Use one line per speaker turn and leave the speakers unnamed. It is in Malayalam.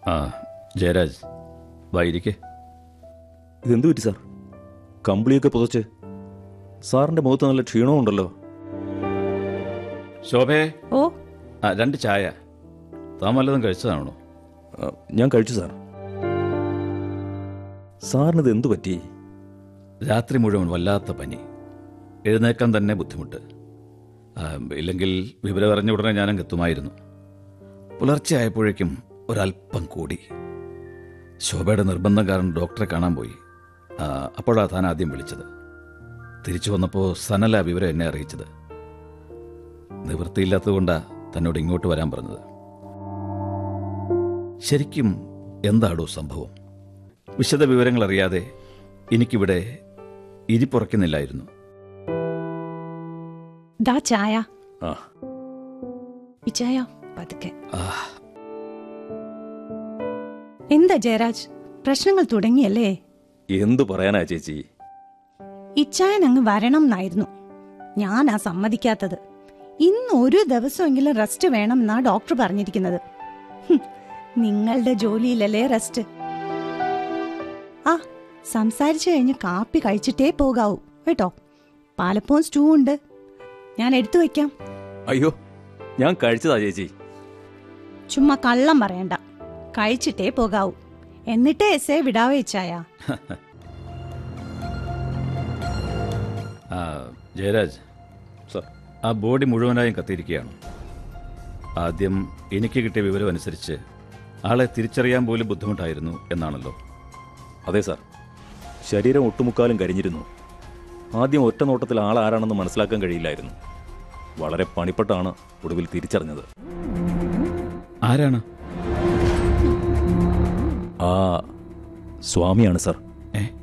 ആ ജയരാജ് വായിരിക്കെ
ഇതെന്തു പറ്റി സാർ കമ്പിളിയൊക്കെ പുതച്ച് സാറിന്റെ മുഖത്ത് നല്ല ക്ഷീണവും ഉണ്ടല്ലോ
ശോഭേ
ഓ
ആ രണ്ട് ചായ താൻ വല്ലതും കഴിച്ചതാണോ
ആ, ഞാൻ കഴിച്ചു സാർ സാറിനിത് എന്തു പറ്റി
രാത്രി മുഴുവൻ വല്ലാത്ത പനി എഴുന്നേക്കാൻ തന്നെ ബുദ്ധിമുട്ട് ആ, ഇല്ലെങ്കിൽ വിവരം അറിഞ്ഞ ഉടനെ ഞാനങ്ങ് എത്തുമായിരുന്നു പുലർച്ചെ ആയപ്പോഴേക്കും ഒരല്പം കൂടി ശോഭയുടെ നിർബന്ധം കാരണം ഡോക്ടറെ കാണാൻ പോയി ആ, അപ്പോഴാ താൻ ആദ്യം വിളിച്ചത് തിരിച്ചു വന്നപ്പോൾ സനല വിവരം എന്നെ അറിയിച്ചത് നിവൃത്തിയില്ലാത്തതുകൊണ്ടാ തന്നോട് ഇങ്ങോട്ട് വരാൻ പറഞ്ഞത് ശരിക്കും എന്താടോ സംഭവം വിശദ വിവരങ്ങൾ അറിയാതെ എനിക്കിവിടെ ഇരിപ്പുറയ്ക്കുന്നില്ലായിരുന്നു
ദാ ചായ
ആ
ഈ ചായ പതുക്കെ
ആ,
എന്താ ജയരാജ് പ്രശ്നങ്ങൾ തുടങ്ങിയല്ലേ
എന്തു പറയാനാ ചേച്ചി
ഇച്ചായൻ അങ്ങ് വരണം എന്നായിരുന്നു ഞാനാ സമ്മതിക്കാത്തത് ഇന്ന് ഒരു ദിവസമെങ്കിലും റെസ്റ്റ് വേണം എന്നാ ഡോക്ടർ പറഞ്ഞിരിക്കുന്നത് ഹും, നിങ്ങളുടെ ജോലിയിലല്ലേ റെസ്റ്റ് ആ സംസാരിച്ചു കഴിഞ്ഞ് കാപ്പി കഴിച്ചിട്ടേ പോകാവൂ കേട്ടോ പാലപ്പവും സ്റ്റൂ ഉണ്ട് ഞാൻ എടുത്തു വെക്കാം
അയ്യോ ഞാൻ കഴിച്ചതാ ചേച്ചി
ചുമ്മാ കള്ളം പറയണ്ട കഴിച്ചിട്ടേ പോകാവൂ എന്നിട്ടേ എസ് എ വിടാവേ ഇച്ചായ
ആ, ജയരാജ്
സാർ
ആ ബോഡി മുഴുവനായും കത്തിയിരിക്കുകയാണ് ആദ്യം എനിക്ക് കിട്ടിയ വിവരം അനുസരിച്ച് ആളെ തിരിച്ചറിയാൻ പോലും ബുദ്ധിമുട്ടായിരുന്നു എന്നാണല്ലോ
അതെ സാർ ശരീരം ഒട്ടുമുക്കാലും കരിഞ്ഞിരുന്നു ആദ്യം ഒറ്റ നോട്ടത്തിൽ ആൾ ആരാണെന്ന് മനസ്സിലാക്കാൻ കഴിയില്ലായിരുന്നു വളരെ പണിപ്പെട്ടാണ് ഒടുവിൽ തിരിച്ചറിഞ്ഞത്
ആരാണ്
ആ സ്വാമിയാണ് സാർ
ഏ